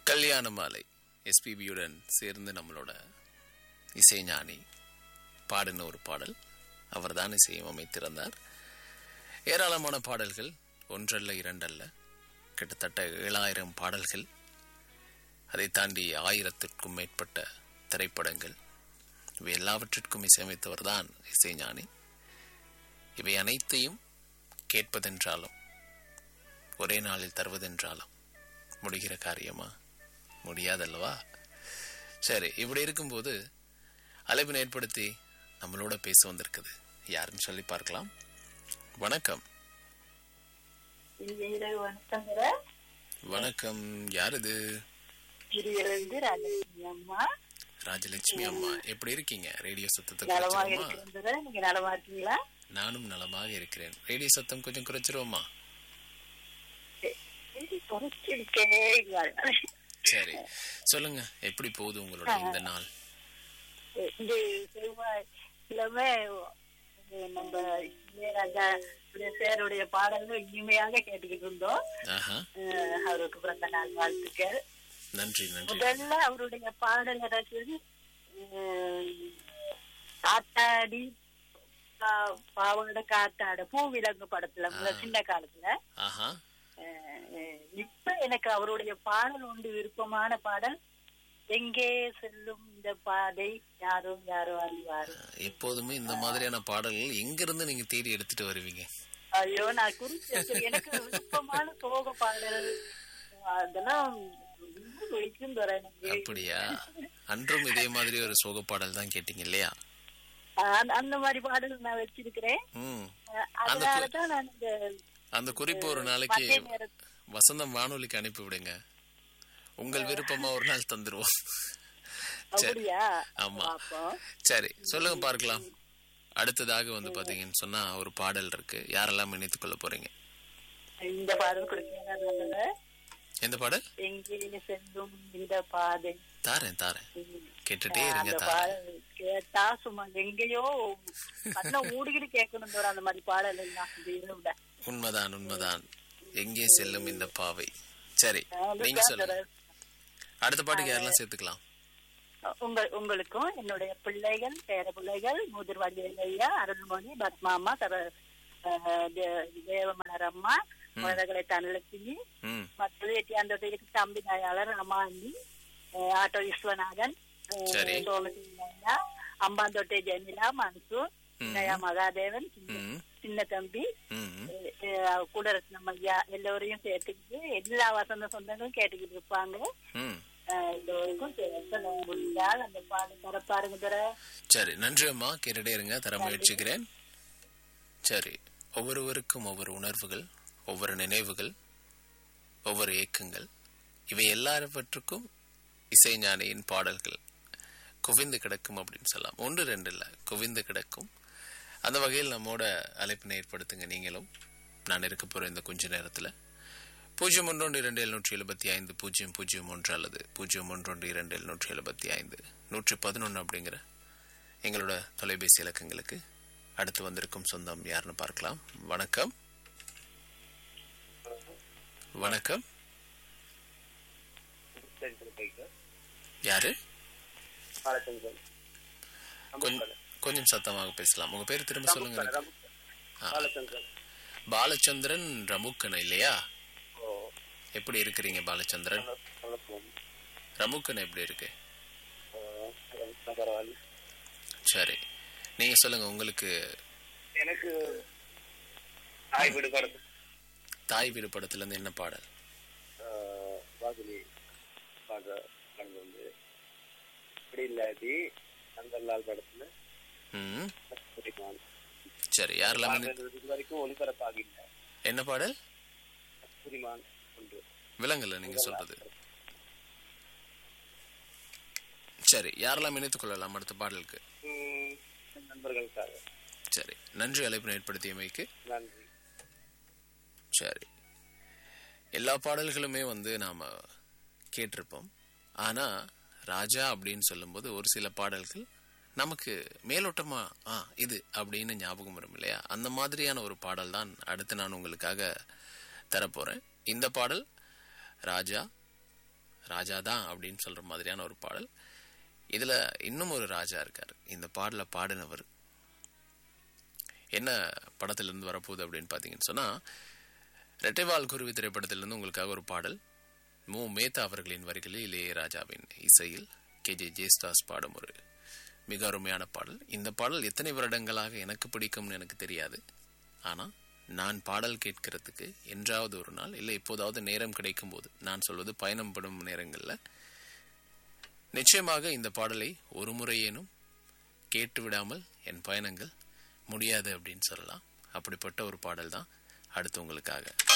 கல்யாண மாலை எஸ்பிபியுடன் சேர்ந்து நம்மளோட இசைஞானி பாடின ஒரு பாடல் அவர்தான் இசையும் அமைத்திருந்தார் ஏராளமான பாடல்கள் ஒன்றல்ல இரண்டல்ல கிட்டத்தட்ட ஏழாயிரம் பாடல்கள் அதை தாண்டி ஆயிரத்திற்கும் மேற்பட்ட திரைப்படங்கள் இவை எல்லாவற்றிற்கும் இசையமைத்தவர் தான் இசைஞானி இவை அனைத்தையும் கேட்பதென்றாலும் ஒரே நாளில் தருவதென்றாலும் முடிகிற காரியமா முடியாதல்லவா சரி இப்படி இருக்கும்போது அழைப்பினை ஏற்படுத்தி நம்மளோட பேச வந்திருக்குது யாருன்னு சொல்லி பார்க்கலாம் வணக்கம் இரவு வணக்கங்கிற வணக்கம் யார் இது இருந்து ராஜலட்சுமி அம்மா ராஜலட்சுமி அம்மா எப்படி இருக்கீங்க ரேடியோ சத்தத்தை நலமாக குறைச்சிருவோமா இருக்கிறது நீங்க நலமா இருக்கீங்களா நானும் நலமாக இருக்கிறேன் ரேடியோ சத்தம் கொஞ்சம் குறைச்சிருவோமா குறைச்சிருக்கே சரி சொல்லுங்க எப்படி போகுது உங்களோட இந்த நாள் இந்த செவ்வாய் கிழமை நம்ம இளையராஜா சேருடைய பாடல்கள் இனிமையாக கேட்டுக்கிட்டு இருந்தோம் ஆஹா அஹ் அவருக்கு பிறந்த நாள் வாழ்த்துக்கள் நன்றி நன்றி முதல்ல அவருடைய பாடல் ரசிகர் காத்தாடி பா- பாவாடை காத்தாட பூவிலங்கு படத்துல முதல்ல சின்ன காலத்துல ஆஹா அஹ் இப்ப எனக்கு அவருடைய பாடல் உண்டு விருப்பமான பாடல் எங்கே செல்லும் இந்த பாதை யாரோ யாரோ அறிவாரோ எப்போதுமே இந்த மாதிரியான பாடல்கள் எங்க இருந்து நீங்க தேடி எடுத்துட்டு வருவீங்க ஐயோ நான் குறிச்சு வச்சிருக்கேன். எனக்கு விருப்பமான சோக பாடல் அதெல்லாம் ரொம்ப பிடிக்கும் தர எனக்கு அப்படியா அன்றும் இதே மாதிரி ஒரு சோக பாடல் தான் கேட்டீங்க இல்லையா அந்த- அந்த மாதிரி பாடல் நான் வச்சிருக்கிறேன் ம் அஹ் அதனாலதான் நான் இந்த அந்த குறிப்பு ஒரு நாளைக்கு மதிய நேரத்து வசந்தம் வானொலிக்கு அனுப்பி விடுங்க உங்கள் விருப்பமா ஒரு நாள் தந்துருவோம் சரி அப்படியா ஆமா. பாப்போம் சரி சொல்லுங்க பார்க்கலாம் அடுத்ததாக வந்து பாத்தீங்கன்னு சொன்னா ஒரு பாடல் இருக்கு யாரெல்லாம் இணைத்துக் கொள்ள போறீங்க இந்த பாடல் கொடுத்தீங்கன்னா நல்லது எந்த பாடல் எங்கே செல்லும் இந்த பாதை தாரேன் தாரேன் கேட்டுட்டே இருங்க அந்த தாரேன் பாடல் கேட்டா சும்மா எங்கேயோ கண்ணை ஊடிக்கிட்டு கேட்கணும் தோற அந்த மாதிரி பாடல் எல்லாம் இந்த இரவுல உண்மைதான் உண்மைதான் எங்கே செல்லும் இந்த பாவை சரி அதுதான் நீங்க சொல்லுங்க தோற. அடுத்த பாட்டுக்கு யாரெல்லாம் சேர்த்துக்கலாம் உங்க உங்களுக்கும் என்னுடைய பிள்ளைகள் பேர பிள்ளைகள் முதிர்வாண்டி ஐயா அருள்மொழி பத்மாமா தர அஹ், தே- தேவமலர் அம்மா குழந்தைகளை தனலட்சுமி ம் மற்றது எட்டியாந்தோட்டைக்கு தம்பி தயாளர் அம்மாண்டி அஹ், ஆட்டோ விஸ்வநாதன் அஹ், சரி. சோமசிங்க ஐயா அம்பாந்தோட்டை ஜெமிலா மன்சூர் சின்னையா மகாதேவன் சின்ன- ம் சின்ன தம்பி ம் அஹ், குடரத்னம் ஐயா எல்லோரையும் சேர்த்துக்கிட்டு எல்லா வசந்த சொந்தங்களும் கேட்டுக்கிட்டு இருப்பாங்க ம் அஹ், எல்லோருக்கும் பேச முடிந்தால் அந்த பாடு தரப்பாருங்க தர சரி நன்றி அம்மா கேட்டுட்டே இருங்க தர முயற்சிக்கிறேன் சரி ஒவ்வொருவருக்கும் ஒவ்வொரு உணர்வுகள் ஒவ்வொரு நினைவுகள் ஒவ்வொரு ஏக்கங்கள் இவை எல்லாவற்றுக்கும் இசைஞானியின் பாடல்கள் குவிந்து கிடக்கும் அப்படின்னு சொல்லலாம் ஒன்று ரெண்டு இல்லை குவிந்து கிடக்கும் அந்த வகையில் நம்மோட அழைப்பினை ஏற்படுத்துங்க நீங்களும் நான் இருக்க போகிற இந்த கொஞ்ச நேரத்தில் பூஜ்ஜியம் ஒன்றொன்று இரண்டு எழுநூற்றி எழுபத்தி ஐந்து பூஜ்ஜியம் பூஜ்ஜியம் ஒன்று அல்லது பூஜ்ஜியம் ஒன்றொன்று இரண்டு எழுநூற்றி எழுபத்தி ஐந்து நூற்றி பதினொன்று அப்படிங்கிற எங்களோட தொலைபேசி இலக்கங்களுக்கு அடுத்து வந்திருக்கும் சொந்தம் யாருன்னு பார்க்கலாம் வணக்கம் வணக்கம் யாரு கொஞ்சம் கொஞ்சம் சத்தமாக பேசலாம் உங்க பேர் திரும்ப சொல்லுங்க எனக்கு. ஆ. பாலச்சந்திரன் ரமுக்கன் இல்லையா எப்படி இருக்கிறீங்க பாலச்சந்திரன் ரமுக்கன் எப்படி இருக்கு சரி நீங்க சொல்லுங்க உங்களுக்கு எனக்கு தாய் வீடு படத்து தாய் வீடு படத்துல இருந்து என்ன பாடல் வாசலி பார்க்க கலந்து வந்து இப்படி இல்லாட்டி நந்தல்லால் படத்துல ம் கஸ்தூரிமான் சரி யாரெல்லாம் இனி- அது இது வரைக்கும் ஒளிபரப்பாகில்ல என்ன பாடல் கஸ்தூரிமான் ஒன்று விலங்கல்ல நீங்க சொல்றது சரி யாரெல்லாம் இணைத்துக் கொள்ளலாம் அடுத்த பாடலுக்கு உம், என் நண்பர்களுக்காக சரி நன்றி அழைப்பினை ஏற்படுத்தியமைக்கு நன்றி சரி எல்லா பாடல்களுமே வந்து நாம கேட்டிருப்போம் ஆனா ராஜா அப்படின்னு சொல்லும்போது ஒரு சில பாடல்கள் நமக்கு மேலோட்டமா ஆ இது அப்படின்னு ஞாபகம் வரும் இல்லையா அந்த மாதிரியான ஒரு பாடல் தான் அடுத்து நான் உங்களுக்காக தரப்போறேன் இந்த பாடல் ராஜா ராஜா தான் அப்படின்னு சொல்ற மாதிரியான ஒரு பாடல் இதுல இன்னும் ஒரு ராஜா இருக்காரு இந்த பாடல பாடினவர் என்ன படத்துல இருந்து வரப்போகுது அப்படின்னு பாத்தீங்கன்னு சொன்னா ரெட்டைவால் குருவி திரைப்படத்திலிருந்து உங்களுக்காக ஒரு பாடல் மு மேத்தா அவர்களின் வரிகளில் இளையராஜாவின் இசையில் கே ஜே ஜேஸ்தாஸ் பாடும் ஒரு மிக அருமையான பாடல் இந்த பாடல் எத்தனை வருடங்களாக எனக்கு பிடிக்கும்னு எனக்கு தெரியாது ஆனா நான் பாடல் கேட்கறதுக்கு என்றாவது ஒரு நாள் இல்லை எப்போதாவது நேரம் கிடைக்கும் போது நான் சொல்வது பயணம் படும் நேரங்கள்ல நிச்சயமாக இந்த பாடலை ஒரு முறையேனும் கேட்டு விடாமல் என் பயணங்கள் முடியாது அப்படின்னு சொல்லலாம் அப்படிப்பட்ட ஒரு பாடல் தான் அடுத்து உங்களுக்காக